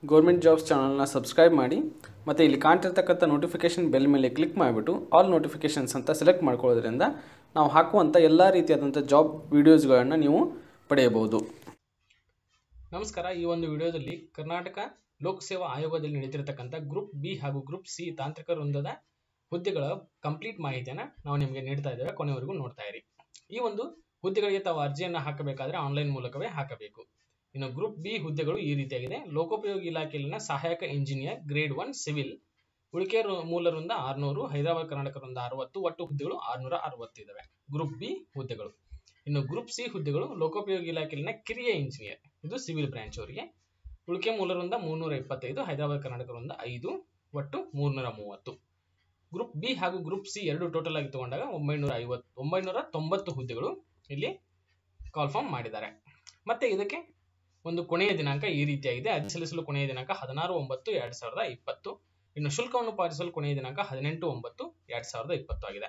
government jobs ಚಾನಲ್ನ subscribe ಮಾಡಿ ಮತ್ತು ಇಲ್ಲಿ ಕಾಣ್ತಿರ್ತಕ್ಕಂಥ ನೋಟಿಫಿಕೇಷನ್ ಬೆಲ್ ಮೇಲೆ ಕ್ಲಿಕ್ ಮಾಡಿಬಿಟ್ಟು ಆಲ್ ನೋಟಿಫಿಕೇಷನ್ಸ್ ಅಂತ ಸೆಲೆಕ್ಟ್ ಮಾಡ್ಕೊಳ್ಳೋದ್ರಿಂದ ನಾವು ಹಾಕುವಂಥ ಎಲ್ಲ ರೀತಿಯಾದಂಥ ಜಾಬ್ ವೀಡಿಯೋಸ್ಗಳನ್ನು ನೀವು ಪಡೆಯಬಹುದು ನಮಸ್ಕಾರ ಈ ಒಂದು ವಿಡಿಯೋದಲ್ಲಿ ಕರ್ನಾಟಕ ಲೋಕಸೇವಾ ಆಯೋಗದಲ್ಲಿ ನಡೀತಿರತಕ್ಕಂಥ ಗ್ರೂಪ್ ಬಿ ಹಾಗೂ ಗ್ರೂಪ್ ಸಿ ತಾಂತ್ರಿಕ ವೃಂದದ ಹುದ್ದೆಗಳ ಕಂಪ್ಲೀಟ್ ಮಾಹಿತಿಯನ್ನು ನಾವು ನಿಮಗೆ ನೀಡ್ತಾ ಇದ್ದೇವೆ ಕೊನೆವರೆಗೂ ನೋಡ್ತಾ ಇರಿ ಈ ಒಂದು ಹುದ್ದೆಗಳಿಗೆ ತಾವು ಅರ್ಜಿಯನ್ನು ಹಾಕಬೇಕಾದ್ರೆ ಆನ್ಲೈನ್ ಮೂಲಕವೇ ಹಾಕಬೇಕು ಇನ್ನು ಗ್ರೂಪ್ ಬಿ ಹುದ್ದೆಗಳು ಈ ರೀತಿಯಾಗಿದೆ ಲೋಕೋಪಯೋಗಿ ಇಲಾಖೆಯಲ್ಲಿನ ಸಹಾಯಕ ಇಂಜಿನಿಯರ್ ಗ್ರೇಡ್ ಒನ್ ಸಿವಿಲ್ ಉಳಿಕೆ ರು- ಮೂಲ ವೃಂದ ಆರುನೂರು ಹೈದರಾಬಾದ್ ಕರ್ನಾಟಕ ವೃಂದ ಅರವತ್ತು ಒಟ್ಟು ಹುದ್ದೆಗಳು ಆರುನೂರ ಅರವತ್ತು ಇದಾವೆ ಗ್ರೂಪ್ ಬಿ ಹುದ್ದೆಗಳು ಇನ್ನು ಗ್ರೂಪ್ ಸಿ ಹುದ್ದೆಗಳು ಲೋಕೋಪಯೋಗಿ ಇಲಾಖೆಯಲ್ಲಿನ ಕಿರಿಯ ಇಂಜಿನಿಯರ್ ಇದು ಸಿವಿಲ್ ಬ್ರಾಂಚ್ ಅವರಿಗೆ ಉಳಿಕೆ ಮೂಲರಿಂದ ಮೂರ್ನೂರ ಇಪ್ಪತ್ತೈದು ಹೈದರಾಬಾದ್ ಕರ್ನಾಟಕ ವೃಂದ ಐದು ಒಟ್ಟು ಮೂರ್ನೂರ ಮೂವತ್ತು ಗ್ರೂಪ್ ಬಿ ಹಾಗೂ ಗ್ರೂಪ್ ಸಿ ಎರಡು ಟೋಟಲ್ ಆಗಿ ತಗೊಂಡಾಗ ಒಂಬೈನೂರ ಐವತ್ತು ಒಂಬೈನೂರ ತೊಂಬತ್ತು ಹುದ್ದೆಗಳು ಇಲ್ಲಿ ಕಾಲ್ಫಾರ್ಮ್ ಮಾಡಿದ್ದಾರೆ ಮತ್ತೆ ಇದಕ್ಕೆ ಒಂದು ಕೊನೆಯ ದಿನಾಂಕ ಈ ರೀತಿಯಾಗಿದೆ ಅರ್ಜಿ ಸಲ್ಲಿಸಲು ಕೊನೆಯ ದಿನಾಂಕ ಹದಿನಾರು ಒಂಬತ್ತು ಎರಡ್ ಸಾವಿರದ ಇಪ್ಪತ್ತು ಇನ್ನು ಶುಲ್ಕವನ್ನು ಪಾವತಿಸಲು ಕೊನೆಯ ದಿನಾಂಕ ಹದಿನೆಂಟು ಒಂಬತ್ತು ಎರಡ್ ಸಾವಿರದ ಇಪ್ಪತ್ತು ಆಗಿದೆ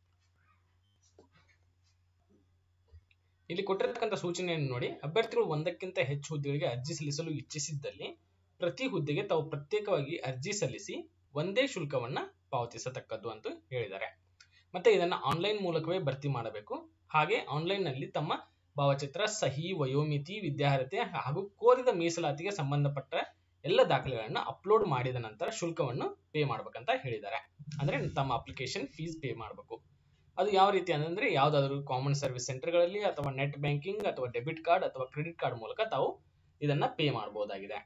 ಇಲ್ಲಿ ಕೊಟ್ಟಿರತಕ್ಕಂಥ ಸೂಚನೆಯನ್ನು ನೋಡಿ ಅಭ್ಯರ್ಥಿಗಳು ಒಂದಕ್ಕಿಂತ ಹೆಚ್ಚು ಹುದ್ದೆಗಳಿಗೆ ಅರ್ಜಿ ಸಲ್ಲಿಸಲು ಇಚ್ಛಿಸಿದ್ದಲ್ಲಿ ಪ್ರತಿ ಹುದ್ದೆಗೆ ತಾವು ಪ್ರತ್ಯೇಕವಾಗಿ ಅರ್ಜಿ ಸಲ್ಲಿಸಿ ಒಂದೇ ಶುಲ್ಕವನ್ನ ಪಾವತಿಸತಕ್ಕದ್ದು ಅಂತ ಹೇಳಿದ್ದಾರೆ ಮತ್ತೆ ಇದನ್ನ ಆನ್ಲೈನ್ ಮೂಲಕವೇ ಭರ್ತಿ ಮಾಡಬೇಕು ಹಾಗೆ ಆನ್ಲೈನ್ ನಲ್ಲಿ ತಮ್ಮ ಭಾವಚಿತ್ರ ಸಹಿ ವಯೋಮಿತಿ ವಿದ್ಯಾರ್ಹತೆ ಹಾಗೂ ಕೋರಿದ ಮೀಸಲಾತಿಗೆ ಸಂಬಂಧಪಟ್ಟ ಎಲ್ಲ ದಾಖಲೆಗಳನ್ನ ಅಪ್ಲೋಡ್ ಮಾಡಿದ ನಂತರ ಶುಲ್ಕವನ್ನು ಪೇ ಮಾಡ್ಬೇಕಂತ ಹೇಳಿದ್ದಾರೆ ಅಂದ್ರೆ ತಮ್ಮ ಅಪ್ಲಿಕೇಶನ್ ಫೀಸ್ ಪೇ ಮಾಡಬೇಕು ಅದು ಯಾವ ರೀತಿ ಅಂದ್ರೆ ಯಾವ್ದಾದ್ರು ಕಾಮನ್ ಸರ್ವಿಸ್ ಸೆಂಟರ್ಗಳಲ್ಲಿ ಅಥವಾ ನೆಟ್ ಬ್ಯಾಂಕಿಂಗ್ ಅಥವಾ ಡೆಬಿಟ್ ಕಾರ್ಡ್ ಅಥವಾ ಕ್ರೆಡಿಟ್ ಕಾರ್ಡ್ ಮೂಲಕ ತಾವು ಇದನ್ನ ಪೇ ಮಾಡಬಹುದಾಗಿದೆ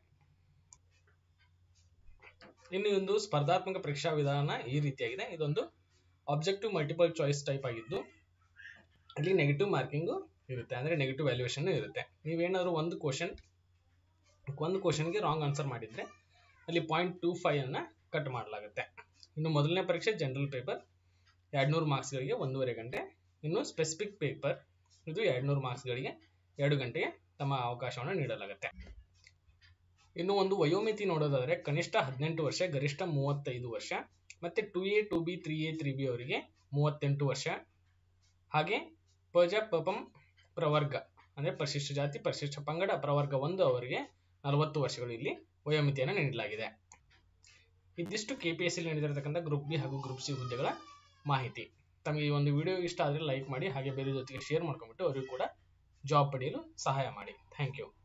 ಇನ್ನು ಒಂದು ಸ್ಪರ್ಧಾತ್ಮಕ ಪರೀಕ್ಷಾ ವಿಧಾನ ಈ ರೀತಿಯಾಗಿದೆ ಇದೊಂದು ಆಬ್ಜೆಕ್ಟಿವ್ ಮಲ್ಟಿಪಲ್ ಚಾಯ್ಸ್ ಟೈಪ್ ಆಗಿದ್ದು ಇಲ್ಲಿ ನೆಗೆಟಿವ್ ಮಾರ್ಕಿಂಗ್ ಇರುತ್ತೆ ಅಂದ್ರೆ ನೆಗೆಟಿವ್ ವ್ಯಾಲ್ಯೂಯೇಷನ್ ಇರುತ್ತೆ ನೀವೇನಾದ್ರು ಒಂದು ಕ್ವಶನ್ ಒಂದು ಕ್ವಶನ್ಗೆ ರಾಂಗ್ ಆನ್ಸರ್ ಮಾಡಿದ್ರೆ ಅಲ್ಲಿ ಪಾಯಿಂಟ್ ಟೂ ಫೈವ್ ಅನ್ನ ಕಟ್ ಮಾಡಲಾಗುತ್ತೆ ಇನ್ನು ಮೊದಲನೇ ಪರೀಕ್ಷೆ ಜನರಲ್ ಪೇಪರ್ ಎರಡ್ನೂರು ಮಾರ್ಕ್ಸ್ಗಳಿಗೆ ಒಂದೂವರೆ ಗಂಟೆ ಇನ್ನು ಸ್ಪೆಸಿಫಿಕ್ ಪೇಪರ್ ಇದು ಎರಡ್ನೂರು ಮಾರ್ಕ್ಸ್ಗಳಿಗೆ ಎರಡು ಗಂಟೆಗೆ ತಮ್ಮ ಅವಕಾಶವನ್ನು ನೀಡಲಾಗುತ್ತೆ ಇನ್ನು ಒಂದು ವಯೋಮಿತಿ ನೋಡೋದಾದ್ರೆ ಕನಿಷ್ಠ ಹದಿನೆಂಟು ವರ್ಷ ಗರಿಷ್ಠ ಮೂವತ್ತೈದು ವರ್ಷ ಮತ್ತೆ two A two B three A three B ಅವರಿಗೆ ಮೂವತ್ತೆಂಟು ವರ್ಷ ಹಾಗೆ ಪಜ ಪಪಂ ಪ್ರವರ್ಗ ಅಂದ್ರೆ ಪರಿಶಿಷ್ಟ ಜಾತಿ ಪರಿಶಿಷ್ಟ ಪಂಗಡ ಪ್ರವರ್ಗ ಒಂದು ಅವರಿಗೆ ನಲವತ್ತು ವರ್ಷಗಳು ಇಲ್ಲಿ ವಯೋಮಿತಿಯನ್ನು ನೀಡಲಾಗಿದೆ ಇದಿಷ್ಟು ಕೆಪಿಎಸ್ಸಿ ನಡೆದಿರತಕ್ಕಂಥ ಗ್ರೂಪ್ ಬಿ ಹಾಗೂ ಗ್ರೂಪ್ ಸಿ ಹುದ್ದೆಗಳ ಮಾಹಿತಿ ತಮಗೆ ಈ ಒಂದು ವಿಡಿಯೋ ಇಷ್ಟ ಆದರೆ ಲೈಕ್ ಮಾಡಿ ಹಾಗೆ ಬೇರೆ ಜೊತೆಗೆ ಶೇರ್ ಮಾಡ್ಕೊಂಡ್ಬಿಟ್ಟು ಅವರಿಗೂ ಕೂಡ ಜಾಬ್ ಪಡೆಯಲು ಸಹಾಯ ಮಾಡಿ ಥ್ಯಾಂಕ್ ಯು